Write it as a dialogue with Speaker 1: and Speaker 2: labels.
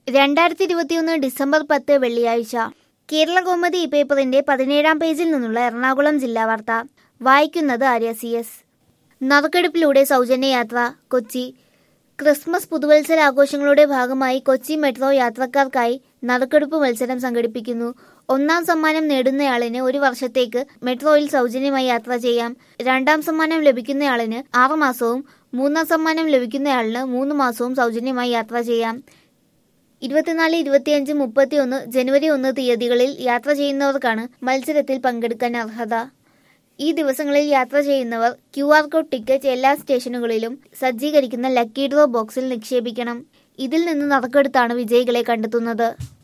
Speaker 1: രണ്ടായിരത്തി ഇരുപത്തിയൊന്ന് ഡിസംബർ പത്ത് വെള്ളിയാഴ്ച കേരള കൗമുദി ഈ പേപ്പറിന്റെ പതിനേഴാം പേജിൽ നിന്നുള്ള എറണാകുളം ജില്ലാ വാർത്ത വായിക്കുന്നത് ആര്യ സി എസ് നറുക്കെടുപ്പിലൂടെ സൗജന്യ യാത്ര കൊച്ചി ക്രിസ്മസ് പുതുവത്സര ആഘോഷങ്ങളുടെ ഭാഗമായി കൊച്ചി മെട്രോ യാത്രക്കാർക്കായി നറുക്കെടുപ്പ് മത്സരം സംഘടിപ്പിക്കുന്നു ഒന്നാം സമ്മാനം നേടുന്നയാളിന് ഒരു വർഷത്തേക്ക് മെട്രോയിൽ സൗജന്യമായി യാത്ര ചെയ്യാം രണ്ടാം സമ്മാനം ലഭിക്കുന്നയാളിന് ആറ് മാസവും മൂന്നാം സമ്മാനം ലഭിക്കുന്നയാളിന് മൂന്ന് മാസവും സൗജന്യമായി യാത്ര ചെയ്യാം ഇരുപത്തിനാല് ഇരുപത്തിയഞ്ച് മുപ്പത്തിയൊന്ന് ജനുവരി ഒന്ന് തീയതികളിൽ യാത്ര ചെയ്യുന്നവർക്കാണ് മത്സരത്തിൽ പങ്കെടുക്കാൻ അർഹത ഈ ദിവസങ്ങളിൽ യാത്ര ചെയ്യുന്നവർ ക്യു ആർ കോഡ് ടിക്കറ്റ് എല്ലാ സ്റ്റേഷനുകളിലും സജ്ജീകരിക്കുന്ന ലക്കി ഡ്രോ ബോക്സിൽ നിക്ഷേപിക്കണം ഇതിൽ നിന്ന് നറുക്കെടുത്താണ് വിജയികളെ കണ്ടെത്തുന്നത്